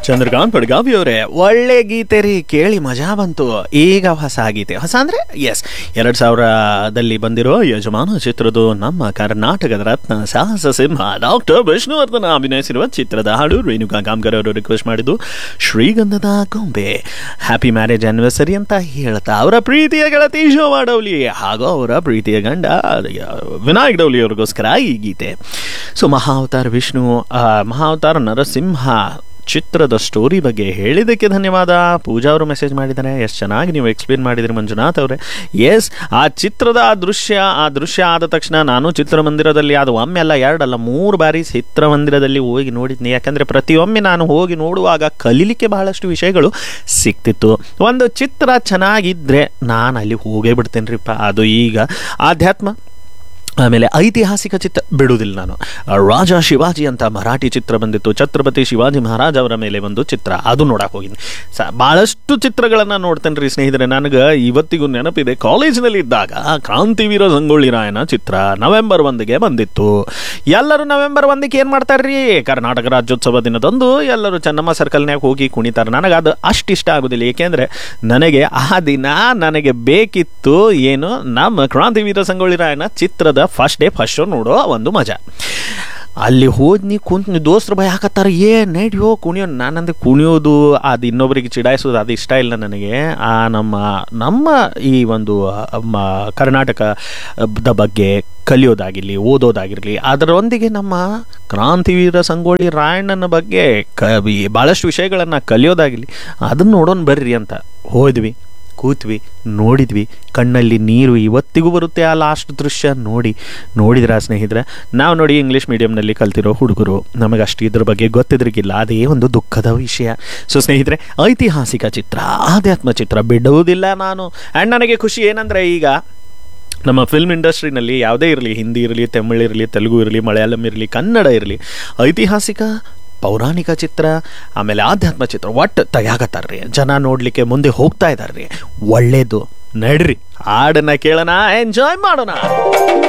ಚಂದ್ರಕಾಂತ್ ಪಡ್ಗಾವಿ ಅವರೇ ಒಳ್ಳೆ ಗೀತೆ ರೀ ಕೇಳಿ ಮಜಾ ಬಂತು ಈಗ ಹೊಸ ಗೀತೆ ಹೊಸ ಅಂದ್ರೆ ಎಸ್ ಎರಡ್ ಸಾವಿರದಲ್ಲಿ ಬಂದಿರೋ ಯಜಮಾನ ಚಿತ್ರದ್ದು ನಮ್ಮ ಕರ್ನಾಟಕದ ರತ್ನ ಸಾಹಸ ಸಿಂಹ ಡಾಕ್ಟರ್ ವಿಷ್ಣುವರ್ಧನ ಅಭಿನಯಿಸಿರುವ ಚಿತ್ರದ ಹಾಡು ರೇಣುಕಾ ಕಾಮ್ಕರ್ ಅವರು ರಿಕ್ವೆಸ್ಟ್ ಮಾಡಿದ್ದು ಶ್ರೀಗಂಧದ ಗೊಂಬೆ ಹ್ಯಾಪಿ ಮ್ಯಾರೇಜ್ ಆನಿವರ್ಸರಿ ಅಂತ ಹೇಳ್ತಾ ಅವರ ಪ್ರೀತಿಯ ಗೆಳತಿ ಶೋಭಾ ಡೌಲಿ ಹಾಗೂ ಅವರ ಪ್ರೀತಿಯ ಗಂಡ ವಿನಾಯಕ್ ಡೌಲಿ ಅವ್ರಿಗೋಸ್ಕರ ಈ ಗೀತೆ ಸೊ ಮಹಾವತಾರ ವಿಷ್ಣು ಆ, ಮಹಾವತಾರ ನರಸಿಂಹ ಚಿತ್ರದ ಸ್ಟೋರಿ ಬಗ್ಗೆ ಹೇಳಿದ್ದಕ್ಕೆ ಧನ್ಯವಾದ ಪೂಜಾ ಅವರು ಮೆಸೇಜ್ ಮಾಡಿದ್ದಾರೆ ಎಷ್ಟು ಚೆನ್ನಾಗಿ ನೀವು ಎಕ್ಸ್ಪ್ಲೇನ್ ಮಾಡಿದ್ರಿ ಮಂಜುನಾಥ್ ಅವರೇ ಎಸ್ ಆ ಚಿತ್ರದ ಆ ದೃಶ್ಯ ಆ ದೃಶ್ಯ ಆದ ತಕ್ಷಣ ನಾನು ಚಿತ್ರಮಂದಿರದಲ್ಲಿ ಅದು ಒಮ್ಮೆ ಅಲ್ಲ ಎರಡಲ್ಲ ಮೂರು ಬಾರಿ ಚಿತ್ರಮಂದಿರದಲ್ಲಿ ಹೋಗಿ ನೋಡಿದ್ನಿ ಯಾಕಂದರೆ ಪ್ರತಿಯೊಮ್ಮೆ ನಾನು ಹೋಗಿ ನೋಡುವಾಗ ಕಲೀಲಿಕ್ಕೆ ಬಹಳಷ್ಟು ವಿಷಯಗಳು ಸಿಕ್ತಿತ್ತು ಒಂದು ಚಿತ್ರ ಚೆನ್ನಾಗಿದ್ದರೆ ನಾನು ಅಲ್ಲಿ ಹೋಗೇ ಬಿಡ್ತೇನೆ ರೀಪ್ಪ ಅದು ಈಗ ಆಧ್ಯಾತ್ಮ ಆಮೇಲೆ ಐತಿಹಾಸಿಕ ಚಿತ್ರ ಬಿಡುವುದಿಲ್ಲ ನಾನು ರಾಜ ಶಿವಾಜಿ ಅಂತ ಮರಾಠಿ ಚಿತ್ರ ಬಂದಿತ್ತು ಛತ್ರಪತಿ ಶಿವಾಜಿ ಮಹಾರಾಜ್ ಅವರ ಮೇಲೆ ಒಂದು ಚಿತ್ರ ಅದು ನೋಡಕ್ಕೆ ಹೋಗಿನಿ ಸ ಭಾಳಷ್ಟು ಚಿತ್ರಗಳನ್ನು ನೋಡ್ತೇನೆ ರೀ ಸ್ನೇಹಿತರೆ ನನಗೆ ಇವತ್ತಿಗೂ ನೆನಪಿದೆ ಕಾಲೇಜಿನಲ್ಲಿ ಇದ್ದಾಗ ಕ್ರಾಂತಿವೀರ ಸಂಗೊಳ್ಳಿ ರಾಯನ ಚಿತ್ರ ನವೆಂಬರ್ ಒಂದಿಗೆ ಬಂದಿತ್ತು ಎಲ್ಲರೂ ನವೆಂಬರ್ ಒಂದಕ್ಕೆ ಏನು ಮಾಡ್ತಾರ್ರಿ ಕರ್ನಾಟಕ ರಾಜ್ಯೋತ್ಸವ ದಿನದಂದು ಎಲ್ಲರೂ ಚೆನ್ನಮ್ಮ ಸರ್ಕಲ್ನ್ಯಾಗ ಹೋಗಿ ಕುಣಿತಾರೆ ನನಗೆ ಅದು ಅಷ್ಟು ಇಷ್ಟ ಆಗೋದಿಲ್ಲ ಏಕೆಂದರೆ ನನಗೆ ಆ ದಿನ ನನಗೆ ಬೇಕಿತ್ತು ಏನು ನಮ್ಮ ಕ್ರಾಂತಿವೀರ ಸಂಗೊಳ್ಳಿ ರಾಯನ ಚಿತ್ರದ ಫಸ್ಟ್ ಡೇ ಫಸ್ಟ್ ಶೋ ನೋಡೋ ಒಂದು ಮಜಾ ಅಲ್ಲಿ ಹೋದ್ನಿ ಕುಂತ್ ದೋಸ್ತ್ರ ಭಯ ಹಾಕತ್ತಾರ ಏ ನಡಿಯೋ ಕುಣಿಯೋ ನಾನಂದ್ರೆ ಕುಣಿಯೋದು ಅದು ಇನ್ನೊಬ್ಬರಿಗೆ ಚಿಡಾಯಿಸೋದು ಅದು ಇಷ್ಟ ಇಲ್ಲ ನನಗೆ ಆ ನಮ್ಮ ನಮ್ಮ ಈ ಒಂದು ಆ, ಮ- ಕರ್ನಾಟಕದ ಬಗ್ಗೆ ಕಲಿಯೋದಾಗಿರಲಿ ಓದೋದಾಗಿರಲಿ ಅದರೊಂದಿಗೆ ನಮ್ಮ ಕ್ರಾಂತಿವೀರ ಸಂಗೊಳ್ಳಿ ರಾಯಣ್ಣನ ಬಗ್ಗೆ ಕ ಈ ಭಾಳಷ್ಟು ವಿಷಯಗಳನ್ನು ಕಲಿಯೋದಾಗಿರಲಿ ಅದನ್ನು ನೋಡೋಣ ಬರ್ರಿ ಅಂತ ಹೋದ್ವಿ ಕೂತ್ವಿ ನೋಡಿದ್ವಿ ಕಣ್ಣಲ್ಲಿ ನೀರು ಇವತ್ತಿಗೂ ಬರುತ್ತೆ ಆ ಲಾಸ್ಟ್ ದೃಶ್ಯ ನೋಡಿ ನೋಡಿದ್ರ ಸ್ನೇಹಿತರೆ ನಾವು ನೋಡಿ ಇಂಗ್ಲೀಷ್ ಮೀಡಿಯಂನಲ್ಲಿ ಕಲ್ತಿರೋ ಹುಡುಗರು ನಮಗೆ ಅಷ್ಟು ಇದ್ರ ಬಗ್ಗೆ ಗೊತ್ತಿದ್ರಿಗಿಲ್ಲ ಅದೇ ಒಂದು ದುಃಖದ ವಿಷಯ ಸೊ ಸ್ನೇಹಿತರೆ ಐತಿಹಾಸಿಕ ಚಿತ್ರ ಆಧ್ಯಾತ್ಮ ಚಿತ್ರ ಬಿಡುವುದಿಲ್ಲ ನಾನು ಆ್ಯಂಡ್ ನನಗೆ ಖುಷಿ ಏನಂದರೆ ಈಗ ನಮ್ಮ ಫಿಲ್ಮ್ ಇಂಡಸ್ಟ್ರಿನಲ್ಲಿ ಯಾವುದೇ ಇರಲಿ ಹಿಂದಿ ಇರಲಿ ತಮಿಳ್ ಇರಲಿ ತೆಲುಗು ಇರಲಿ ಮಲಯಾಳಂ ಇರಲಿ ಕನ್ನಡ ಇರಲಿ ಐತಿಹಾಸಿಕ ಪೌರಾಣಿಕ ಚಿತ್ರ ಆಮೇಲೆ ಆಧ್ಯಾತ್ಮ ಚಿತ್ರ ಒಟ್ಟು ತೆಗ್ಯಾಕತ್ತಾರ್ರಿ ಜನ ನೋಡಲಿಕ್ಕೆ ಮುಂದೆ ಹೋಗ್ತಾ ಇದ್ದಾರ್ರಿ ಒಳ್ಳೇದು ನಡ್ರಿ ಹಾಡನ್ನ ಕೇಳೋಣ ಎಂಜಾಯ್ ಮಾಡೋಣ